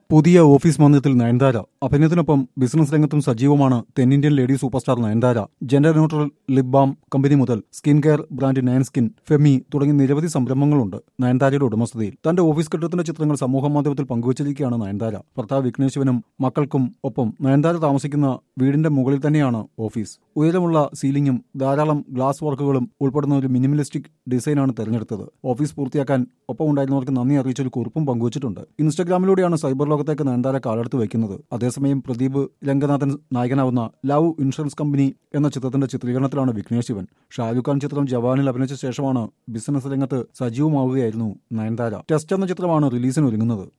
പുതിയ ഓഫീസ് മന്ദിരത്തിൽ നയൻതാര അഭിനയത്തിനൊപ്പം ബിസിനസ് രംഗത്തും സജീവമാണ് തെന്നിന്ത്യൻ lady super star Nayanthara gender neutral lip balm company മുതൽ skin care brand Nayan skin Femi തുടങ്ങി നിരവധി സംരംഭങ്ങളുണ്ട് നയൻതാരയുടെ ഉടമസ്ഥതയിൽ തന്റെ ഓഫീസ് കെട്ടിടത്തിന്റെ ചിത്രങ്ങൾ സമൂഹ മാധ്യമത്തിൽ പങ്കുവച്ചിരിക്കുകയാണ് നയൻതാര ഭർത്താവ് വിഘ്നേശ്വനും മക്കൾക്കും ഒപ്പം നയൻതാര താമസിക്കുന്ന വീടിന്റെ മുകളിൽ തന്നെയാണ് ഓഫീസ് ഉയരമുള്ള സീലിംഗും ധാരാളം ഗ്ലാസ് വർക്കുകളും ഉൾപ്പെടുന്ന ഒരു മിനിമലിസ്റ്റിക് ഡിസൈനാണ് തെരഞ്ഞെടുത്തത് ഓഫീസ് പൂർത്തിയാക്കാൻ ഒപ്പം ഉണ്ടായിരുന്നവർക്ക് നന്ദി അറിയിച്ച ഒരു കുറിപ്പും പങ്കുവച്ചിട്ടുണ്ട് ഇൻസ്റ്റഗ്രാമിലൂടെയാണ് സൈബർ ലോകത്തേക്ക് നയൻതാര കാലെടുത്ത് വയ്ക്കുന്നത് അതേസമയം പ്രദീപ് രംഗനാഥൻ നായകനാവുന്ന ലവ് ഇൻഷുറൻസ് കമ്പനി എന്ന ചിത്രത്തിന്റെ ചിത്രീകരണത്തിലാണ് വിഘ്നേഷ് ശിവൻ ഷാരൂഖ് ഖാൻ ചിത്രം ജവാനിൽ അഭിനയിച്ച ശേഷമാണ് ബിസിനസ് രംഗത്ത് സജീവമാവുകയായിരുന്നു നയൻതാര ടെസ്റ്റ് എന്ന ചിത്രമാണ് റിലീസിന് ഒരുങ്ങുന്നത്